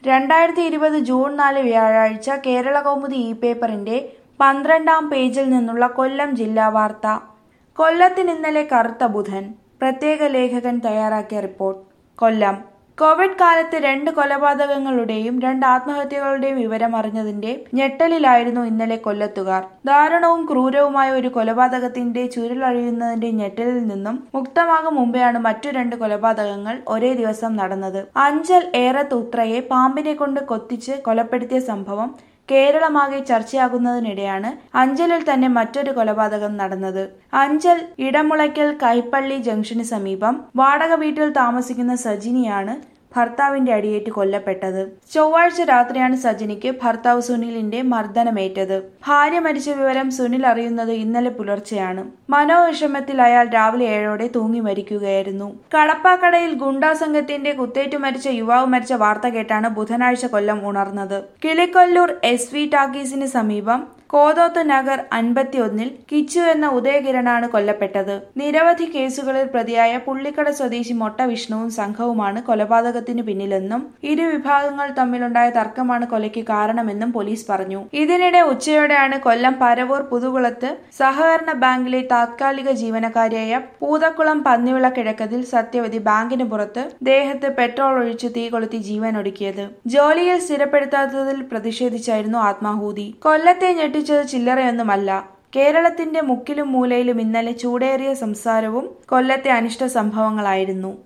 രണ്ടായിരത്തി ഇരുപത് ജൂൺ നാല് വ്യാഴാഴ്ച കേരള കൗമുദി ഇ പേപ്പറിന്റെ പന്ത്രണ്ടാം പേജിൽ നിന്നുള്ള കൊല്ലം ജില്ലാ വാർത്ത കൊല്ലത്തിന് ഇന്നലെ കറുത്ത ബുധൻ പ്രത്യേക ലേഖകൻ തയ്യാറാക്കിയ റിപ്പോർട്ട് കൊല്ലം കോവിഡ് കാലത്ത് രണ്ട് കൊലപാതകങ്ങളുടെയും രണ്ട് ആത്മഹത്യകളുടെയും വിവരം അറിഞ്ഞതിന്റെ ഞെട്ടലിലായിരുന്നു ഇന്നലെ കൊല്ലത്തുകാർ ദാരുണവും ക്രൂരവുമായ ഒരു കൊലപാതകത്തിന്റെ ചുരുളഴിയുന്നതിന്റെ ഞെട്ടലിൽ നിന്നും മുക്തമാകും മുമ്പെയാണ് മറ്റു രണ്ട് കൊലപാതകങ്ങൾ ഒരേ ദിവസം നടന്നത് അഞ്ചൽ ഏറത്തൂത്രയെ പാമ്പിനെ കൊണ്ട് കൊത്തിച്ച് കൊലപ്പെടുത്തിയ സംഭവം കേരളമാകെ ചർച്ചയാകുന്നതിനിടെയാണ് അഞ്ചലിൽ തന്നെ മറ്റൊരു കൊലപാതകം നടന്നത് അഞ്ചൽ ഇടമുളയ്ക്കൽ കൈപ്പള്ളി ജംഗ്ഷന് സമീപം വാടക വീട്ടിൽ താമസിക്കുന്ന സജിനിയാണ് ഭർത്താവിന്റെ അടിയേറ്റ് കൊല്ലപ്പെട്ടത് ചൊവ്വാഴ്ച രാത്രിയാണ് സജിനിക്ക് ഭർത്താവ് സുനിലിന്റെ മർദ്ദനമേറ്റത് ഭാര്യ മരിച്ച വിവരം സുനിൽ അറിയുന്നത് ഇന്നലെ പുലർച്ചെയാണ് മനോവിഷമത്തിൽ അയാൾ രാവിലെ ഏഴോടെ തൂങ്ങി മരിക്കുകയായിരുന്നു കടപ്പാക്കടയിൽ ഗുണ്ടാ സംഘത്തിന്റെ കുത്തേറ്റു മരിച്ച യുവാവ് മരിച്ച വാർത്ത കേട്ടാണ് ബുധനാഴ്ച കൊല്ലം ഉണർന്നത് കിളിക്കൊല്ലൂർ എസ് വി ടാക്കീസിന് സമീപം കോതോത്ത് നഗർ അൻപത്തിയൊന്നിൽ കിച്ചു എന്ന ഉദയകിരണാണ് കൊല്ലപ്പെട്ടത് നിരവധി കേസുകളിൽ പ്രതിയായ പുള്ളിക്കട സ്വദേശി മൊട്ട വിഷ്ണുവും സംഘവുമാണ് കൊലപാതകത്തിന് പിന്നിലെന്നും ഇരു വിഭാഗങ്ങൾ തമ്മിലുണ്ടായ തർക്കമാണ് കൊലയ്ക്ക് കാരണമെന്നും പോലീസ് പറഞ്ഞു ഇതിനിടെ ഉച്ചയോടെയാണ് കൊല്ലം പരവൂർ പുതുകുളത്ത് സഹകരണ ബാങ്കിലെ താത്കാലിക ജീവനക്കാരിയായ പൂതക്കുളം പന്നിവിള കിഴക്കതിൽ സത്യവതി ബാങ്കിന് പുറത്ത് ദേഹത്ത് പെട്രോൾ ഒഴിച്ചു തീ കൊളുത്തി ജീവനൊടുക്കിയത് ജോലിയിൽ സ്ഥിരപ്പെടുത്താത്തതിൽ പ്രതിഷേധിച്ചായിരുന്നു ആത്മാഹൂതി കൊല്ലത്തെ ഞെട്ടിച്ചത് ചില്ലറയൊന്നുമല്ല കേരളത്തിന്റെ മുക്കിലും മൂലയിലും ഇന്നലെ ചൂടേറിയ സംസാരവും കൊല്ലത്തെ അനിഷ്ട സംഭവങ്ങളായിരുന്നു